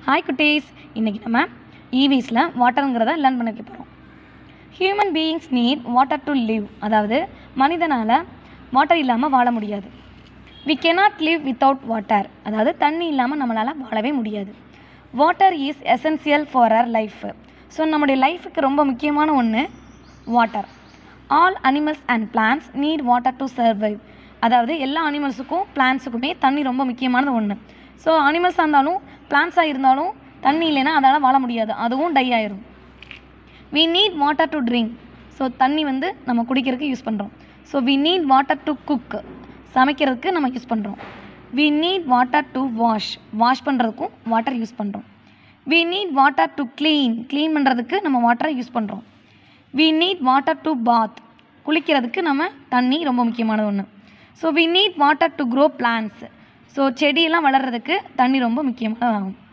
hi குட்டீஸ் இன்றைக்கி நம்ம ஈவிஸில் வாட்டருங்கிறத லேர்ன் பண்ண போகிறோம் human beings need water to live அதாவது மனிதனால் வாட்டர் இல்லாமல் வாழ முடியாது we cannot live without water அதாவது தண்ணி இல்லாமல் நம்மளால் வாழவே முடியாது water is essential for our life so நம்முடைய லைஃபுக்கு ரொம்ப முக்கியமான ஒன்று water all animals and plants need water to survive அதாவது எல்லா அனிமல்ஸுக்கும் பிளான்ஸுக்குமே தண்ணி ரொம்ப முக்கியமானது ஒன்று ஸோ அனிமல்ஸாக இருந்தாலும் பிளான்ஸாக இருந்தாலும் தண்ணி இல்லைன்னா அதால் வாழ முடியாது அதுவும் டை ஆயிரும் we need water to drink so தண்ணி வந்து நம்ம குடிக்கிறதுக்கு யூஸ் பண்ணுறோம் so we need water to cook சமைக்கிறதுக்கு நம்ம யூஸ் பண்ணுறோம் we need water to wash wash பண்ணுறதுக்கும் வாட்டர் யூஸ் பண்ணுறோம் we need water to clean clean பண்ணுறதுக்கு நம்ம வாட்டரை யூஸ் பண்ணுறோம் we need water to bath குளிக்கிறதுக்கு நம்ம தண்ணி ரொம்ப முக்கியமானது ஒன்று so we need water to grow plants so செடியெல்லாம் வளர்கிறதுக்கு தண்ணி ரொம்ப முக்கியமானதாகும்